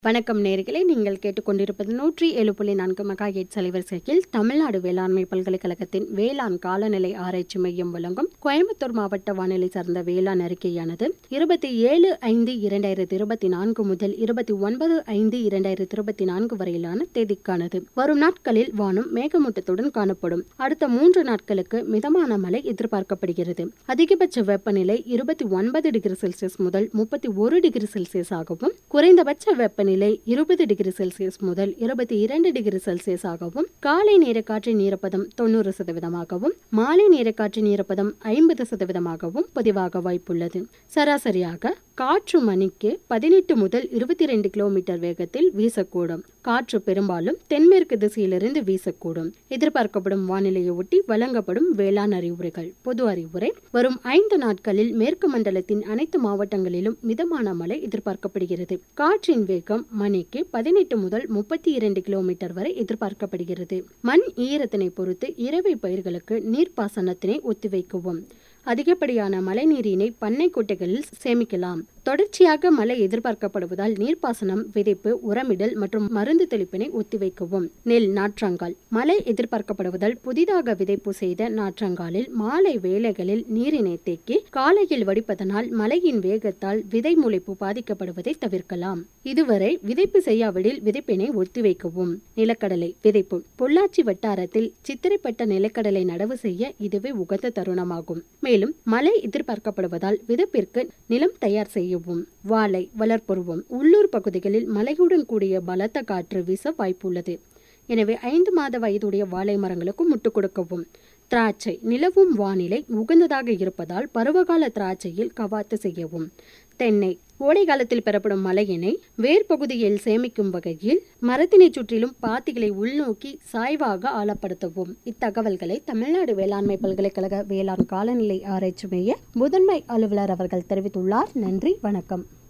வணக்கம் நேர்களே நீங்கள் கேட்டுக்கொண்டிருப்பது நூற்றி ஏழு புள்ளி நான்கு மெகா எயிட் அலைவரிசையில் தமிழ்நாடு வேளாண்மை பல்கலைக்கழகத்தின் வேளாண் காலநிலை ஆராய்ச்சி மையம் வழங்கும் கோயம்புத்தூர் மாவட்ட வானிலை சார்ந்த வேளாண் அறிக்கையானது இருபத்தி ஏழு ஐந்து இரண்டாயிரத்தி இருபத்தி நான்கு முதல் இருபத்தி ஒன்பது ஐந்து இரண்டாயிரத்தி இருபத்தி நான்கு வரையிலான தேதிக்கானது வரும் நாட்களில் வானம் மேகமூட்டத்துடன் காணப்படும் அடுத்த மூன்று நாட்களுக்கு மிதமான மழை எதிர்பார்க்கப்படுகிறது அதிகபட்ச வெப்பநிலை இருபத்தி ஒன்பது டிகிரி செல்சியஸ் முதல் முப்பத்தி ஒரு டிகிரி செல்சியஸ் ஆகவும் குறைந்தபட்ச வெப்பநிலை இருபது டிகிரி செல்சியஸ் முதல் இருபத்தி இரண்டு டிகிரி செல்சியஸ் ஆகவும் காலை நேர காற்றின் ஈரப்பதம் தொண்ணூறு சதவீதமாகவும் மாலை நேர காற்றின் ஈரப்பதம் ஐம்பது சதவீதமாகவும் பதிவாக வாய்ப்புள்ளது சராசரியாக காற்று மணிக்கு பதினெட்டு முதல் இருபத்தி ரெண்டு கிலோமீட்டர் வேகத்தில் வீசக்கூடும் காற்று பெரும்பாலும் தென்மேற்கு திசையிலிருந்து வீசக்கூடும் எதிர்பார்க்கப்படும் வானிலையை ஒட்டி வழங்கப்படும் வேளாண் அறிவுரைகள் பொது அறிவுரை வரும் ஐந்து நாட்களில் மேற்கு மண்டலத்தின் அனைத்து மாவட்டங்களிலும் மிதமான மழை எதிர்பார்க்கப்படுகிறது காற்றின் வேகம் மணிக்கு பதினெட்டு முதல் முப்பத்தி இரண்டு கிலோமீட்டர் வரை எதிர்பார்க்கப்படுகிறது மண் ஈரத்தினை பொறுத்து இறவை பயிர்களுக்கு நீர்ப்பாசனத்தினை ஒத்திவைக்கவும் அதிகப்படியான மழைநீரினை பண்ணை குட்டைகளில் சேமிக்கலாம் தொடர்ச்சியாக மழை எதிர்பார்க்கப்படுவதால் நீர்ப்பாசனம் விதைப்பு உரமிடல் மற்றும் மருந்து தெளிப்பினை ஒத்திவைக்கவும் நெல் நாற்றங்கால் மழை எதிர்பார்க்கப்படுவதால் புதிதாக விதைப்பு செய்த நாற்றங்காலில் மாலை வேளைகளில் நீரினை தேக்கி காலையில் வடிப்பதனால் மழையின் வேகத்தால் விதை முளைப்பு பாதிக்கப்படுவதை தவிர்க்கலாம் இதுவரை விதைப்பு செய்யாவிடில் விதைப்பினை ஒத்திவைக்கவும் நிலக்கடலை விதைப்பு பொள்ளாச்சி வட்டாரத்தில் சித்திரைப்பட்ட நிலக்கடலை நடவு செய்ய இதுவே உகந்த தருணமாகும் மேலும் மழை எதிர்பார்க்கப்படுவதால் விதப்பிற்கு நிலம் தயார் செய்யவும் வாழை வளர்ப்பருவம் உள்ளூர் பகுதிகளில் மழையுடன் கூடிய பலத்த காற்று வீச வாய்ப்புள்ளது எனவே ஐந்து மாத வயதுடைய வாழை மரங்களுக்கு முட்டுக் கொடுக்கவும் திராட்சை நிலவும் வானிலை உகந்ததாக இருப்பதால் பருவகால திராட்சையில் கவாத்து செய்யவும் தென்னை கோடை காலத்தில் பெறப்படும் மழையினை வேர் பகுதியில் சேமிக்கும் வகையில் மரத்தினை சுற்றிலும் பாத்திகளை உள்நோக்கி சாய்வாக ஆழப்படுத்தவும் இத்தகவல்களை தமிழ்நாடு வேளாண்மை பல்கலைக்கழக வேளாண் காலநிலை ஆராய்ச்சி மைய முதன்மை அலுவலர் அவர்கள் தெரிவித்துள்ளார் நன்றி வணக்கம்